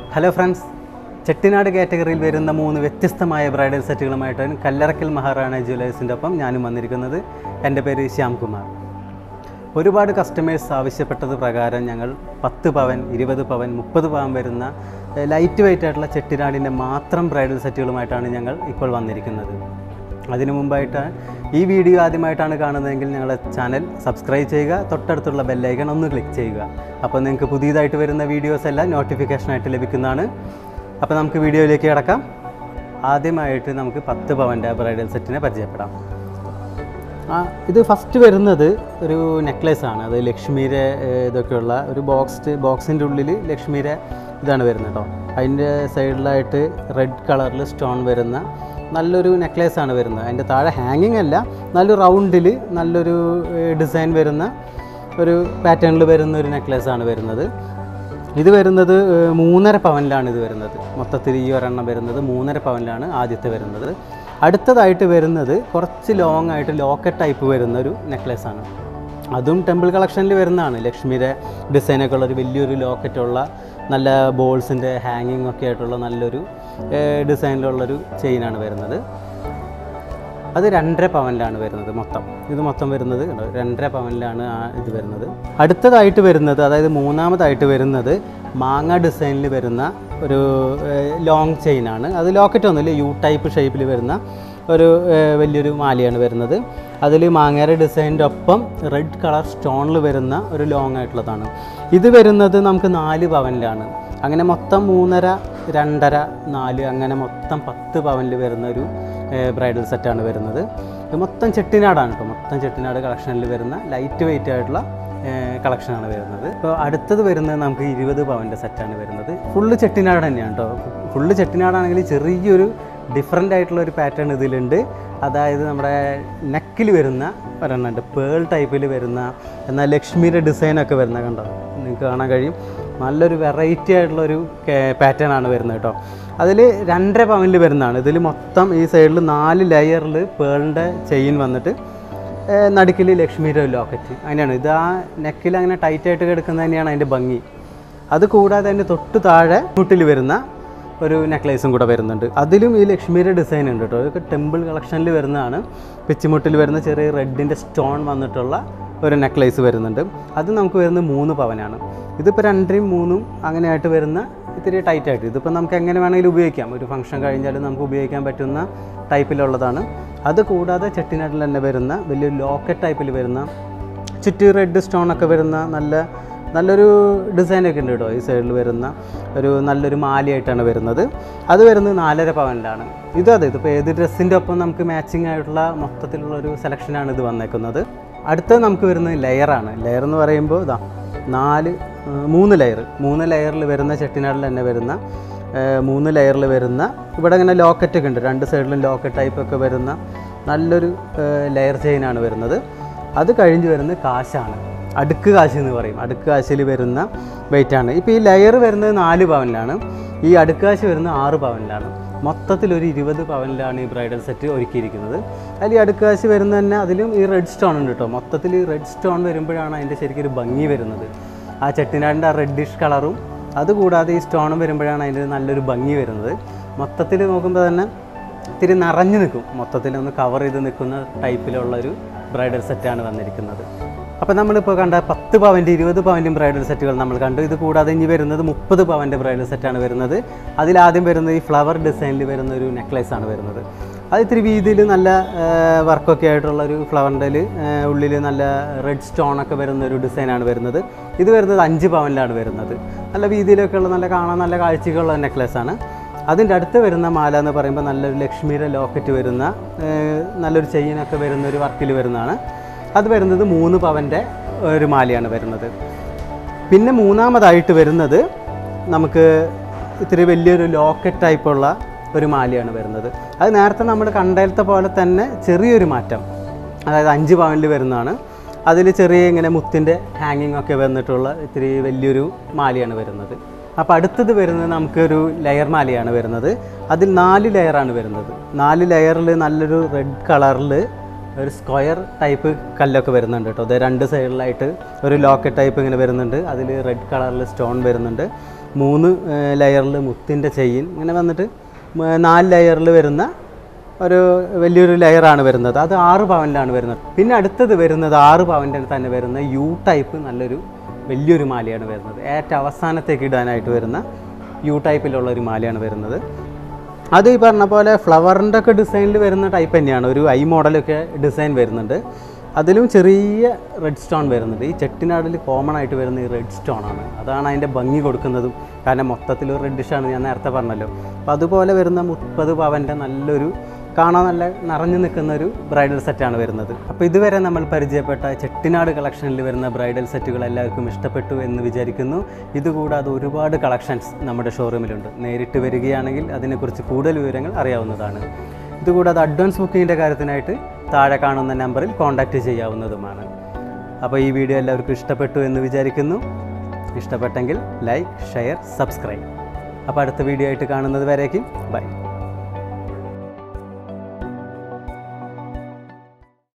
hello friends Chettinad കാറ്റഗറിയിൽ വരുന്ന മൂന്ന് വ്യത്യസ്തമായ ബ്രൈഡൽ സെറ്റുകളുമായിട്ടാണ് കല്ലറക്കൽ മഹാറാണ ജ്വല്ലേഴ്സിൻ്റെ ഒപ്പം ഞാനും വന്നിരിക്കുന്നത് എൻ്റെ പേര് ശ്യാംകുമാർ ഒരുപാട് കസ്റ്റമേഴ്സ് ആവശ്യപ്പെട്ടത് പ്രകാരം ഞങ്ങൾ പത്ത് പവൻ ഇരുപത് പവൻ മുപ്പത് പവൻ വരുന്ന ഏഹ്, ലൈറ്റ് വെയിറ്റ് ആയിട്ടുള്ള ചെട്ടിനാടിൻ്റെ മാത്രം ബ്രൈഡൽ സെറ്റുകളുമായിട്ടാണ് ഞങ്ങൾ ഇപ്പോൾ വന്നിരിക്കുന്നത് അതിനു മുമ്പായിട്ട് ഈ വീഡിയോ ആദ്യമായിട്ടാണ് കാണുന്നതെങ്കിൽ ഞങ്ങളുടെ ചാനൽ സബ്സ്ക്രൈബ് ചെയ്യുക തൊട്ടടുത്തുള്ള ബെല്ലൈക്കൺ ഒന്ന് ക്ലിക്ക് ചെയ്യുക അപ്പോൾ നിങ്ങൾക്ക് പുതിയതായിട്ട് വരുന്ന വീഡിയോസ് എല്ലാം നോട്ടിഫിക്കേഷനായിട്ട് ലഭിക്കുന്നതാണ് അപ്പോൾ നമുക്ക് വീഡിയോയിലേക്ക് കിടക്കാം ആദ്യമായിട്ട് നമുക്ക് പത്ത് പവൻ്റെ ബ്രൈഡൽ സെറ്റിനെ പരിചയപ്പെടാം ആ ഇത് ഫസ്റ്റ് വരുന്നത് ഒരു നെക്ലേസ് ആണ് അത് ലക്ഷ്മിയുടെ ഏഹ്, ഇതൊക്കെയുള്ള ഒരു ബോക്സ് ബോക്സിൻ്റെ ഉള്ളിൽ ലക്ഷ്മിയുടെ ഇതാണ് വരുന്നത് കേട്ടോ അതിൻ്റെ സൈഡിലായിട്ട് റെഡ് കളറിൽ സ്റ്റോൺ വരുന്ന നല്ലൊരു നെക്ലേസ് ആണ് വരുന്നത് അതിൻ്റെ താഴെ ഹാങ്ങിങ് അല്ല നല്ലൊരു റൗണ്ടിൽ നല്ലൊരു ഡിസൈൻ വരുന്ന ഒരു പാറ്റേണിൽ വരുന്ന ഒരു നെക്ലേസ് ആണ് വരുന്നത് ഇത് വരുന്നത് ഏഹ്, മൂന്നര പവനിലാണ് ഇത് വരുന്നത് മൊത്തത്തിൽ ഈ ഒരെണ്ണം വരുന്നത് മൂന്നര പവനിലാണ് ആദ്യത്തെ വരുന്നത് അടുത്തതായിട്ട് വരുന്നത് കുറച്ച് ലോങ് ആയിട്ട് ലോക്കറ്റ് ടൈപ്പ് വരുന്ന ഒരു നെക്ലേസ് ആണ് അതും ടെമ്പിൾ കളക്ഷനിൽ വരുന്നതാണ് ലക്ഷ്മിയുടെ ഡിസൈനൊക്കെ ഉള്ള ഒരു വലിയൊരു ലോക്കറ്റുള്ള നല്ല ബോൾസിൻ്റെ ഹാങ്ങിങ് ഒക്കെ ആയിട്ടുള്ള നല്ലൊരു ഏഹ്, ഡിസൈനിലുള്ളൊരു ചെയിനാണ് വരുന്നത് അത് രണ്ടര പവനിലാണ് വരുന്നത് മൊത്തം ഇത് മൊത്തം വരുന്നത് കണ്ടോ, രണ്ടര പവനിലാണ് ആ ഇത് വരുന്നത് അടുത്തതായിട്ട് വരുന്നത് അതായത് മൂന്നാമതായിട്ട് വരുന്നത് മാങ്ങ ഡിസൈനിൽ വരുന്ന ഒരു ലോങ് ചെയിനാണ് അത് ലോക്കറ്റ് ഒന്നുമില്ല യു ടൈപ്പ് ഷേപ്പിൽ വരുന്ന ഒരു ഏഹ്, വലിയൊരു മാലയാണ് വരുന്നത് അതിൽ മാങ്ങയുടെ ഡിസൈനിൻ്റെ ഒപ്പം റെഡ് കളർ സ്റ്റോണിൽ വരുന്ന ഒരു ലോങ് ആയിട്ടുള്ളതാണ് ഇത് വരുന്നത് നമുക്ക് നാല് പവനിലാണ് അങ്ങനെ മൊത്തം മൂന്നര രണ്ടര നാല് അങ്ങനെ മൊത്തം പത്ത് പവനിൽ വരുന്ന ഒരു ബ്രൈഡൽ സെറ്റാണ് വരുന്നത് ഇത് മൊത്തം ചെട്ടിനാടാണ് കേട്ടോ മൊത്തം ചെട്ടിനാട് കളക്ഷനിൽ വരുന്ന ലൈറ്റ് വെയിറ്റ് ആയിട്ടുള്ള കളക്ഷനാണ് വരുന്നത് ഇപ്പോൾ അടുത്തത് വരുന്നത് നമുക്ക് ഇരുപത് പവൻ്റെ സെറ്റാണ് വരുന്നത് ഫുള്ള് ചെട്ടിനാട് തന്നെയാണ് കേട്ടോ ഫുള്ള് ചെട്ടിനാടാണെങ്കിൽ ചെറിയൊരു ഡിഫറെൻ്റ് ആയിട്ടുള്ള ഒരു പാറ്റേൺ ഇതിലുണ്ട് അതായത് നമ്മുടെ നെക്കിൽ വരുന്ന ഒരെണ്ണമുണ്ട് പേൾ ടൈപ്പിൽ വരുന്ന എന്നാൽ ലക്ഷ്മിയുടെ ഡിസൈനൊക്കെ വരുന്ന കണ്ടോ നിങ്ങൾക്ക് കാണാൻ കഴിയും നല്ലൊരു വെറൈറ്റി ആയിട്ടുള്ളൊരു പാറ്റേൺ ആണ് വരുന്നത് കേട്ടോ അതിൽ രണ്ടര പവനിൽ വരുന്നതാണ് ഇതിൽ മൊത്തം ഈ സൈഡിൽ നാല് ലെയറിൽ പേളിൻ്റെ ചെയിൻ വന്നിട്ട് നടുക്കിൽ ലക്ഷ്മിയുടെ ഒരു ലോക്കറ്റ് അങ്ങനെയാണ് ഇത് ആ നെക്കിൽ അങ്ങനെ ടൈറ്റായിട്ട് കിടക്കുന്നത് തന്നെയാണ് അതിൻ്റെ ഭംഗി അത് കൂടാതെ അതിൻ്റെ തൊട്ട് താഴെ മുട്ടിൽ വരുന്ന ഒരു നെക്ലേസും കൂടെ വരുന്നുണ്ട് അതിലും ഈ ലക്ഷ്മിയുടെ ഡിസൈൻ ഉണ്ട് കേട്ടോ ഇതൊക്കെ ടെമ്പിൾ കളക്ഷനിൽ വരുന്നതാണ് പിച്ചിമുട്ടിൽ വരുന്ന ചെറിയ റെഡിൻ്റെ സ്റ്റോൺ വന്നിട്ടുള്ള ഒരു നെക്ലേസ് വരുന്നുണ്ട് അത് നമുക്ക് വരുന്നത് മൂന്ന് പവനാണ് ഇതിപ്പോൾ രണ്ടരയും മൂന്നും അങ്ങനെയായിട്ട് വരുന്ന ഇത്തിരി ടൈറ്റായിട്ട് ഇതിപ്പോൾ നമുക്ക് എങ്ങനെ വേണമെങ്കിലും ഉപയോഗിക്കാം ഒരു ഫംഗ്ഷൻ കഴിഞ്ഞാലും നമുക്ക് ഉപയോഗിക്കാൻ പറ്റുന്ന ടൈപ്പിലുള്ളതാണ് അത് കൂടാതെ ചെട്ടിനാട്ടിൽ തന്നെ വരുന്ന വലിയ ലോക്കറ്റ് ടൈപ്പിൽ വരുന്ന ചുറ്റി റെഡ് സ്റ്റോൺ ഒക്കെ വരുന്ന നല്ല നല്ലൊരു ഡിസൈനൊക്കെ ഉണ്ട് കേട്ടോ ഈ സൈഡിൽ വരുന്ന ഒരു നല്ലൊരു മാലയായിട്ടാണ് വരുന്നത് അത് വരുന്നത് നാലര പവനിലാണ് ഇത് അതെ ഇതിപ്പോൾ ഏത് ഡ്രസ്സിൻ്റെ ഒപ്പം നമുക്ക് മാച്ചിങ് ആയിട്ടുള്ള മൊത്തത്തിലുള്ള ഒരു സെലക്ഷനാണ് ഇത് വന്നേക്കുന്നത് അടുത്തത് നമുക്ക് വരുന്നത് ലെയറാണ് ലെയർ എന്ന് പറയുമ്പോൾ ഇതാ നാല് ആ, മൂന്ന് ലെയർ മൂന്ന് ലെയറിൽ വരുന്ന ചെട്ടിനാടിൽ തന്നെ വരുന്ന ആ, മൂന്ന് ലെയറിൽ വരുന്ന ഇവിടെ ഇങ്ങനെ ലോക്കറ്റ് ഒക്കെ ഉണ്ട് രണ്ട് സൈഡിലും ലോക്കറ്റ് ടൈപ്പ് ഒക്കെ വരുന്ന നല്ലൊരു ലെയർ ചെയിനാണ് വരുന്നത് അത് കഴിഞ്ഞ് വരുന്നത് കാശാണ് അടുക്ക് കാശ് എന്ന് പറയും അടുക്ക് കാശിൽ വരുന്ന weight ആണ് ഇപ്പോൾ ഈ ലെയർ വരുന്നത് നാല് പവനിലാണ് ഈ അടുക്ക് കാശ് വരുന്നത് ആറ് പവനിലാണ് മൊത്തത്തിൽ ഒരു ഇരുപത് പവനിലാണ് ഈ ബ്രൈഡൽ സെറ്റ് ഒരുക്കിയിരിക്കുന്നത് അതിൽ ഈ അടുക്ക് കാശ് വരുന്ന തന്നെ അതിലും ഈ റെഡ് സ്റ്റോൺ ഉണ്ട് കേട്ടോ മൊത്തത്തിൽ ഈ റെഡ് സ്റ്റോൺ വരുമ്പോഴാണ് അതിൻ്റെ ശരിക്കും ഒരു ഭംഗി വരുന്നത് ആ ചെട്ടിനാടിൻ്റെ ആ റെഡിഷ് കളറും അതുകൂടാതെ ഈ സ്റ്റോണും വരുമ്പോഴാണ് അതിൻ്റെ നല്ലൊരു ഭംഗി വരുന്നത് മൊത്തത്തിൽ നോക്കുമ്പോൾ തന്നെ ഇത്തിരി നിറഞ്ഞു നിൽക്കും മൊത്തത്തിൽ ഒന്ന് കവർ ചെയ്ത് നിൽക്കുന്ന ടൈപ്പിലുള്ള ഒരു ബ്രൈഡൽ സെറ്റാണ് വന്നിരിക്കുന്നത് അപ്പോൾ നമ്മളിപ്പോൾ കണ്ട പത്ത് പവൻ്റെ ഇരുപത് പവൻ്റെയും ബ്രൈഡൽ സെറ്റുകൾ നമ്മൾ കണ്ടു ഇത് കൂടാതെ ഇനി വരുന്നത് മുപ്പത് പവൻ്റെ ബ്രൈഡൽ സെറ്റാണ് വരുന്നത് അതിലാദ്യം വരുന്നത് ഈ ഫ്ലവർ ഡിസൈനിൽ വരുന്ന ഒരു നെക്ലേസ് ആണ് വരുന്നത് അത് ഇത്തിരി വീതിയിൽ നല്ല വർക്കൊക്കെ ആയിട്ടുള്ള ഒരു ഫ്ലവറിൻ്റെ ഉള്ളിൽ നല്ല റെഡ് സ്റ്റോൺ ഒക്കെ വരുന്ന ഒരു ഡിസൈനാണ് വരുന്നത് ഇത് വരുന്നത് അഞ്ച് പവനിലാണ് വരുന്നത് നല്ല വീതിയിലൊക്കെ ഉള്ള നല്ല കാണാൻ നല്ല കാഴ്ചകളുള്ള നെക്ലേസാണ് അതിൻ്റെ അടുത്ത് വരുന്ന മാല എന്ന് പറയുമ്പോൾ നല്ലൊരു ലക്ഷ്മിയുടെ ലോക്കറ്റ് വരുന്ന ഏഹ്, നല്ലൊരു ചെയിനൊക്കെ വരുന്ന ഒരു വർക്കിൽ വരുന്നതാണ് അത് വരുന്നത് മൂന്ന് പവൻ്റെ ഒരു മാലയാണ് വരുന്നത് പിന്നെ മൂന്നാമതായിട്ട് വരുന്നത് നമുക്ക് ഇത്തിരി വലിയൊരു ലോക്കറ്റ് ടൈപ്പുള്ള ഒരു മാലയാണ് വരുന്നത് അത് നേരത്തെ നമ്മൾ കണ്ടയിലത്തെ പോലെ തന്നെ ചെറിയൊരു മാറ്റം അതായത് അഞ്ച് പവനിൽ വരുന്നതാണ് അതിൽ ചെറിയ ഇങ്ങനെ മുത്തിൻ്റെ ഹാങ്ങിങ് ഒക്കെ വന്നിട്ടുള്ള ഇത്തിരി വലിയൊരു മാലയാണ് വരുന്നത് അപ്പോൾ അടുത്തത് വരുന്നത് നമുക്കൊരു ലെയർ മാലയാണ് വരുന്നത് അതിൽ നാല് ലെയറാണ് വരുന്നത് നാല് ലെയറിൽ നല്ലൊരു റെഡ് കളറിൽ ഒരു സ്ക്വയർ ടൈപ്പ് കല്ലൊക്കെ വരുന്നുണ്ട് കേട്ടോ അത് രണ്ട് സൈഡിലായിട്ട് ഒരു ലോക്കറ്റ് ടൈപ്പ് ഇങ്ങനെ വരുന്നുണ്ട് അതിൽ റെഡ് കളറിൽ സ്റ്റോൺ വരുന്നുണ്ട് മൂന്ന് ലെയറിൽ മുത്തിൻ്റെ ചെയിൻ ഇങ്ങനെ വന്നിട്ട് മ- നാല് ലെയറിൽ വരുന്ന ഒരു വലിയൊരു ലെയറാണ് വരുന്നത് അത് ആറ് പവനിലാണ് വരുന്നത് പിന്നെ അടുത്തത് വരുന്നത് ആറ് പവൻ്റെ തന്നെ വരുന്ന യു ടൈപ്പ് നല്ലൊരു വലിയൊരു മാലയാണ് വരുന്നത് ഏറ്റവും അവസാനത്തേക്ക് ഇടാനായിട്ട് വരുന്ന യു ടൈപ്പിലുള്ള ഒരു മാലയാണ് വരുന്നത് അത് ഈ പറഞ്ഞ പോലെ ഫ്ലവറിൻ്റെ ഒക്കെ ഡിസൈനിൽ വരുന്ന ടൈപ്പ് തന്നെയാണ് ഒരു ഐ മോഡലൊക്കെ ഡിസൈൻ വരുന്നുണ്ട് അതിലും ചെറിയ റെഡ് സ്റ്റോൺ വരുന്നുണ്ട് ഈ ചെട്ടിനാടിൽ കോമൺ ആയിട്ട് വരുന്ന ഈ റെഡ് സ്റ്റോൺ ആണ് അതാണ് അതിൻ്റെ ഭംഗി കൊടുക്കുന്നതും കാരണം മൊത്തത്തിൽ ഒരു റെഡിഷാണ് ഞാൻ നേരത്തെ പറഞ്ഞല്ലോ അപ്പോൾ അതുപോലെ വരുന്ന മുപ്പത് പവൻ്റെ നല്ലൊരു കാണാൻ നല്ല നിറഞ്ഞു നിൽക്കുന്ന ഒരു ബ്രൈഡൽ സെറ്റാണ് വരുന്നത് അപ്പോൾ ഇതുവരെ നമ്മൾ പരിചയപ്പെട്ട ചെട്ടിനാട് കളക്ഷനിൽ വരുന്ന ബ്രൈഡൽ സെറ്റുകൾ എല്ലാവർക്കും ഇഷ്ടപ്പെട്ടു എന്ന് വിചാരിക്കുന്നു ഇതുകൂടാതെ ഒരുപാട് കളക്ഷൻസ് നമ്മുടെ ഷോറൂമിലുണ്ട് നേരിട്ട് വരികയാണെങ്കിൽ അതിനെക്കുറിച്ച് കൂടുതൽ വിവരങ്ങൾ അറിയാവുന്നതാണ് ഇതുകൂടാതെ അഡ്വാൻസ് ബുക്കിങ്ങിൻ്റെ കാര്യത്തിനായിട്ട് താഴെ കാണുന്ന നമ്പറിൽ കോൺടാക്റ്റ് ചെയ്യാവുന്നതുമാണ് അപ്പോൾ ഈ വീഡിയോ എല്ലാവർക്കും ഇഷ്ടപ്പെട്ടു എന്ന് വിചാരിക്കുന്നു ഇഷ്ടപ്പെട്ടെങ്കിൽ ലൈക്ക് ഷെയർ സബ്സ്ക്രൈബ് അപ്പോൾ അടുത്ത വീഡിയോ ആയിട്ട് കാണുന്നത് വരേക്കും ബൈ